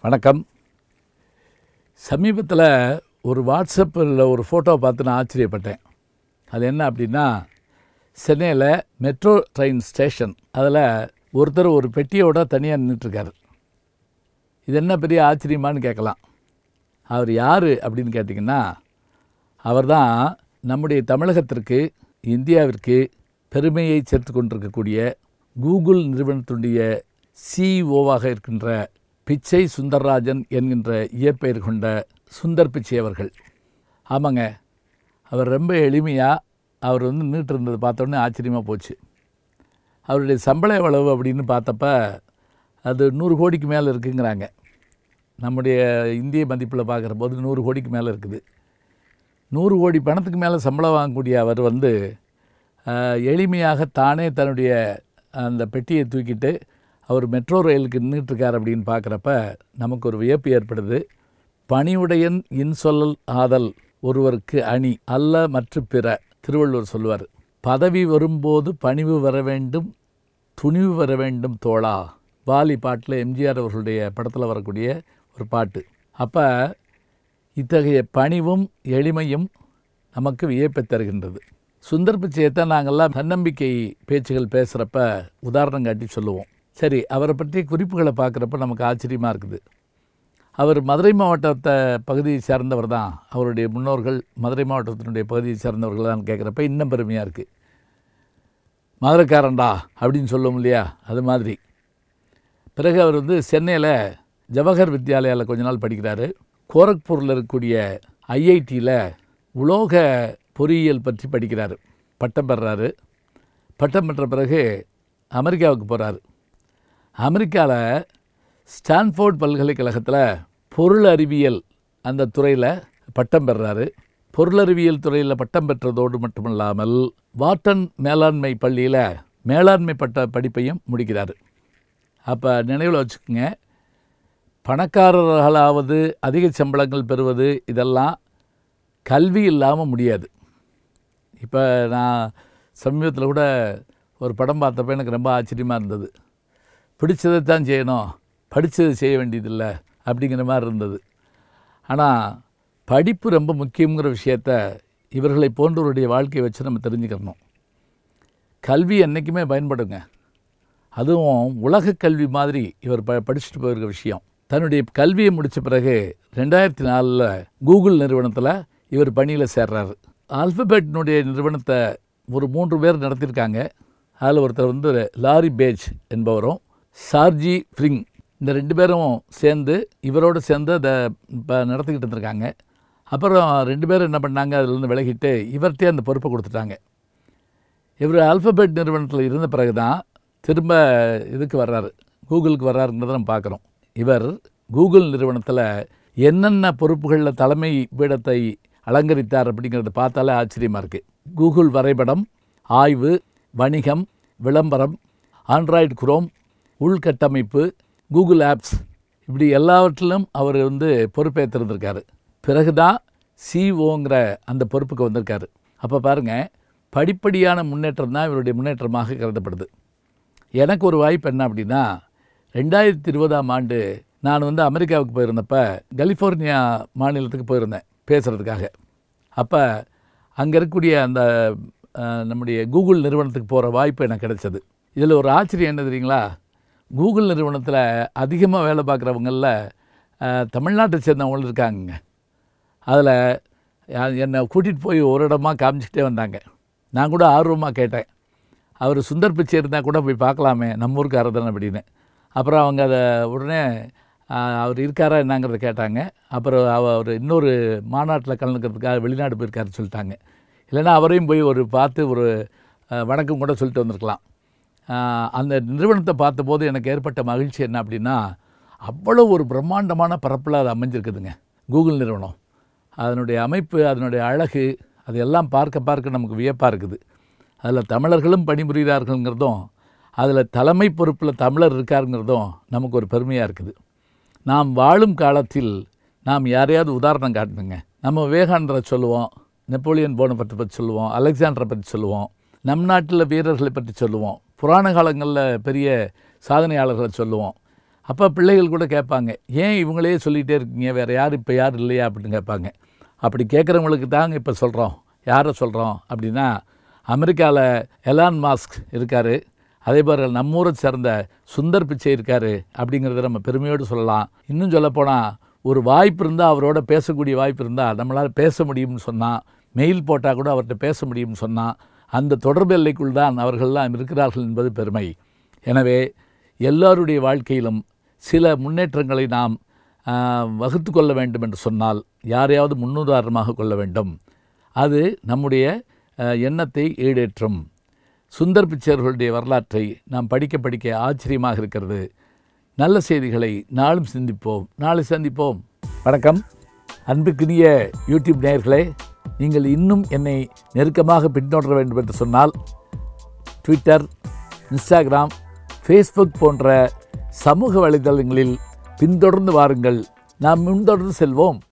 வணக்கம் சமீபத்தில் ஒரு வாட்ஸ்அப்பில் ஒரு ஃபோட்டோ பார்த்து நான் ஆச்சரியப்பட்டேன் அது என்ன அப்படின்னா சென்னையில் மெட்ரோ ட்ரெயின் ஸ்டேஷன் அதில் ஒருத்தர் ஒரு பெட்டியோட தனியாக நின்றுட்டுருக்காரு இது என்ன பெரிய ஆச்சரியமான்னு கேட்கலாம் அவர் யார் அப்படின்னு கேட்டிங்கன்னா அவர் தான் நம்முடைய தமிழகத்திற்கு இந்தியாவிற்கு பெருமையை சேர்த்து கொண்டிருக்கக்கூடிய கூகுள் நிறுவனத்துடைய சிஇஓவாக இருக்கின்ற பிச்சை சுந்தர்ராஜன் என்கின்ற இயற்பெயர் கொண்ட சுந்தர் பிச்சை அவர்கள் ஆமாங்க அவர் ரொம்ப எளிமையாக அவர் வந்து நின்றுட்டு இருந்ததை பார்த்தோன்னே ஆச்சரியமாக போச்சு அவருடைய சம்பள எவ்வளவு அப்படின்னு பார்த்தப்ப அது நூறு கோடிக்கு மேலே இருக்குங்கிறாங்க நம்முடைய இந்திய மதிப்பில் பார்க்குற போது நூறு கோடிக்கு மேலே இருக்குது நூறு கோடி பணத்துக்கு மேலே சம்பளம் வாங்கக்கூடிய அவர் வந்து ஆஹ், எளிமையாக தானே தன்னுடைய அந்த பெட்டியை தூக்கிட்டு அவர் மெட்ரோ ரயிலுக்கு நின்றுட்டுருக்கார் அப்படின்னு பார்க்குறப்ப நமக்கு ஒரு வியப்பு ஏற்படுது பணிவுடையன் இன்சொல்லல் ஆதல் ஒருவருக்கு அணி அல்ல மற்ற பிற திருவள்ளுவர் சொல்லுவார் பதவி வரும்போது பணிவு வர வேண்டும் துணிவு வர வேண்டும் தோழா வாலி பாட்டில் எம்ஜிஆர் அவர்களுடைய படத்தில் வரக்கூடிய ஒரு பாட்டு அப்போ இத்தகைய பணிவும் எளிமையும் நமக்கு வியப்பை தருகின்றது சுந்தர் பிச்சையத்தை நாங்கள்லாம் தன்னம்பிக்கை பேச்சுகள் பேசுகிறப்ப உதாரணம் காட்டி சொல்லுவோம் சரி அவரை பற்றிய குறிப்புகளை பார்க்குறப்ப நமக்கு ஆச்சரியமாக இருக்குது அவர் மதுரை மாவட்டத்தை பகுதியை சேர்ந்தவர் தான் அவருடைய முன்னோர்கள் மதுரை மாவட்டத்தினுடைய பகுதியை சேர்ந்தவர்கள் தான் கேட்குறப்ப இன்னும் பெருமையாக இருக்குது மதுரைக்காரன்டா அப்படின்னு சொல்லுவோம் இல்லையா அது மாதிரி பிறகு அவர் வந்து சென்னையில் ஜவஹர் வித்யாலயாவில் கொஞ்ச நாள் படிக்கிறாரு கோரக்பூரில் இருக்கக்கூடிய ஐஐடியில் உலோக பொறியியல் பற்றி படிக்கிறாரு பட்டம் பெறுறாரு பட்டம் பெற்ற பிறகு அமெரிக்காவுக்கு போகிறாரு அமெரிக்காவில் ஸ்டான்ஃபோர்ட் பல்கலைக்கழகத்தில் பொருள் அறிவியல் அந்த துறையில் பட்டம் பெறுறாரு பொருளறிவியல் துறையில் பட்டம் பெற்றதோடு மட்டுமல்லாமல் வாட்டன் மேலாண்மை பள்ளியில் மேலாண்மை பட்ட படிப்பையும் முடிக்கிறார் அப்போ நினைவில் வச்சுக்கோங்க பணக்காரர்களாவது அதிக சம்பளங்கள் பெறுவது இதெல்லாம் கல்வி இல்லாமல் முடியாது இப்போ நான் சமீபத்தில் கூட ஒரு படம் பார்த்தப்ப எனக்கு ரொம்ப ஆச்சரியமாக இருந்தது பிடிச்சதை தான் செய்யணும் படித்தது செய்ய வேண்டியதில்லை அப்படிங்கிற மாதிரி இருந்தது ஆனால் படிப்பு ரொம்ப முக்கியங்கிற விஷயத்த இவர்களை போன்றவருடைய வாழ்க்கையை வச்சு நம்ம தெரிஞ்சுக்கிறணும் கல்வி என்றைக்குமே பயன்படுங்க அதுவும் உலக கல்வி மாதிரி இவர் ப படிச்சுட்டு போயிருக்க விஷயம் தன்னுடைய கல்வியை முடித்த பிறகு ரெண்டாயிரத்தி நாலில் கூகுள் நிறுவனத்தில் இவர் பணியில் சேர்றாரு ஆல்பபெட்னுடைய நிறுவனத்தை ஒரு மூன்று பேர் நடத்தியிருக்காங்க அதில் ஒருத்தர் வந்து லாரி பேஜ் என்பவரும் சார்ஜி ஃப்ரிங் இந்த ரெண்டு பேரும் சேர்ந்து இவரோடு சேர்ந்து அதை இப்போ நடத்திக்கிட்டு இருந்திருக்காங்க அப்புறம் ரெண்டு பேரும் என்ன பண்ணாங்க அதிலிருந்து விலகிட்டு இவர்கிட்டே அந்த பொறுப்பை கொடுத்துட்டாங்க இவர் ஆல்பபெட் நிறுவனத்தில் இருந்த பிறகு தான் திரும்ப இதுக்கு வர்றாரு கூகுளுக்கு வர்றாருங்கிறத நம்ம பார்க்குறோம் இவர் கூகுள் நிறுவனத்தில் என்னென்ன பொறுப்புகளில் தலைமை பீடத்தை அலங்கரித்தார் அப்படிங்கிறத பார்த்தாலே ஆச்சரியமாக இருக்குது கூகுள் வரைபடம் ஆய்வு வணிகம் விளம்பரம் ஆண்ட்ராய்டு குரோம் உள்கட்டமைப்பு கூகுள் ஆப்ஸ் இப்படி எல்லாவற்றிலும் அவர் வந்து பொறுப்பேற்றிருந்திருக்காரு பிறகு தான் சிஓங்கிற அந்த பொறுப்புக்கு வந்திருக்காரு அப்போ பாருங்கள் படிப்படியான முன்னேற்றம் தான் இவருடைய முன்னேற்றமாக கருதப்படுது எனக்கு ஒரு வாய்ப்பு என்ன அப்படின்னா ரெண்டாயிரத்தி இருபதாம் ஆண்டு நான் வந்து அமெரிக்காவுக்கு போயிருந்தப்ப கலிஃபோர்னியா மாநிலத்துக்கு போயிருந்தேன் பேசுகிறதுக்காக அப்போ அங்கே இருக்கக்கூடிய அந்த அஹ், நம்முடைய கூகுள் நிறுவனத்துக்கு போகிற வாய்ப்பு எனக்கு கிடைச்சது இதில் ஒரு ஆச்சரியம் என்ன தெரியுங்களா கூகுள் நிறுவனத்தில் அதிகமாக வேலை பார்க்குறவங்களில் தமிழ்நாட்டை சேர்ந்தவங்களும் இருக்காங்கங்க அதில் என்னை கூட்டிகிட்டு போய் ஒரு இடமா காமிச்சிட்டே வந்தாங்க நான் கூட ஆர்வமாக கேட்டேன் அவர் சுந்தர் பிச்சை இருந்தால் கூட போய் பார்க்கலாமே நம்ம ஊருக்காரர் தானே அப்படின்னு அப்புறம் அவங்க அதை உடனே ஆ, அவர் இருக்காரா என்னங்கிறத கேட்டாங்க அப்புறம் அவ- அவர் இன்னொரு மாநாட்டில் கலந்துக்கிறதுக்காக வெளிநாடு போயிருக்காருன்னு சொல்லிட்டாங்க இல்லைன்னா அவரையும் போய் ஒரு பார்த்து ஒரு ஆ, வணக்கம் கூட சொல்லிட்டு வந்திருக்கலாம் ஆ, அந்த நிறுவனத்தை பார்த்தபோது எனக்கு ஏற்பட்ட மகிழ்ச்சி என்ன அப்படின்னா அவ்வளோ ஒரு பிரம்மாண்டமான பரப்பில் அது அமைஞ்சிருக்குதுங்க கூகுள் நிறுவனம் அதனுடைய அமைப்பு அதனுடைய அழகு அது எல்லாம் பார்க்க பார்க்க நமக்கு வியப்பாக இருக்குது அதில் தமிழர்களும் பணிபுரிகிறார்கள்ங்கிறதும் அதில் தலைமை பொறுப்பில் தமிழர் இருக்காருங்கிறதும் நமக்கு ஒரு பெருமையாக இருக்குது நாம் வாழும் காலத்தில் நாம் யாரையாவது உதாரணம் காட்டணுங்க நம்ம விவேகானந்தரை சொல்லுவோம் நெப்போலியன் போனபர்ட்டை பற்றி சொல்லுவோம் அலெக்சாண்டரை பற்றி சொல்லுவோம் நம் நாட்டில் வீரர்களை பற்றி சொல்லுவோம் புராண காலங்களில் பெரிய சாதனையாளர்களை சொல்லுவோம் அப்போ பிள்ளைகள் கூட கேட்பாங்க ஏன் இவங்களே சொல்லிகிட்டே இருக்கீங்க வேறு யார் இப்போ யார் இல்லையா அப்படின்னு கேட்பாங்க அப்படி கேட்குறவங்களுக்கு தாங்க இப்போ சொல்கிறோம் யாரை சொல்கிறோம் அப்படின்னா அமெரிக்காவில் எலான் மாஸ்க் இருக்கார் அதே போல் நம்ம ஊரை சேர்ந்த சுந்தர் பிச்சை இருக்கார் அப்படிங்கிறத நம்ம பெருமையோடு சொல்லலாம் இன்னும் சொல்லப்போனால் ஒரு வாய்ப்பு இருந்தால் அவரோட பேசக்கூடிய வாய்ப்பு இருந்தால் நம்மளால் பேச முடியும்னு சொன்னால் மெயில் போட்டால் கூட அவர்கிட்ட பேச முடியும்னு சொன்னால் அந்த தொடர்பு எல்லைக்குள் தான் அவர்கள்லாம் இருக்கிறார்கள் என்பது பெருமை எனவே எல்லாருடைய வாழ்க்கையிலும் சில முன்னேற்றங்களை நாம் வகுத்து கொள்ள வேண்டும் என்று சொன்னால் யாரையாவது முன்னுதாரணமாக கொள்ள வேண்டும் அது நம்முடைய அஹ், எண்ணத்தை ஈடேற்றும் சுந்தர் பிச்சையர்களுடைய வரலாற்றை நாம் படிக்க படிக்க ஆச்சரியமாக இருக்கிறது நல்ல செய்திகளை நாளும் சிந்திப்போம் நாளை சந்திப்போம் வணக்கம் அன்புக்குரிய யூடியூப் நேயர்களே நீங்கள் இன்னும் என்னை நெருக்கமாக பின்தொடர வேண்டும் என்று சொன்னால் ட்விட்டர் இன்ஸ்டாகிராம் ஃபேஸ்புக் போன்ற சமூக வலைதளங்களில் பின்தொடர்ந்து வாருங்கள் நாம் முன்தொடர்ந்து செல்வோம்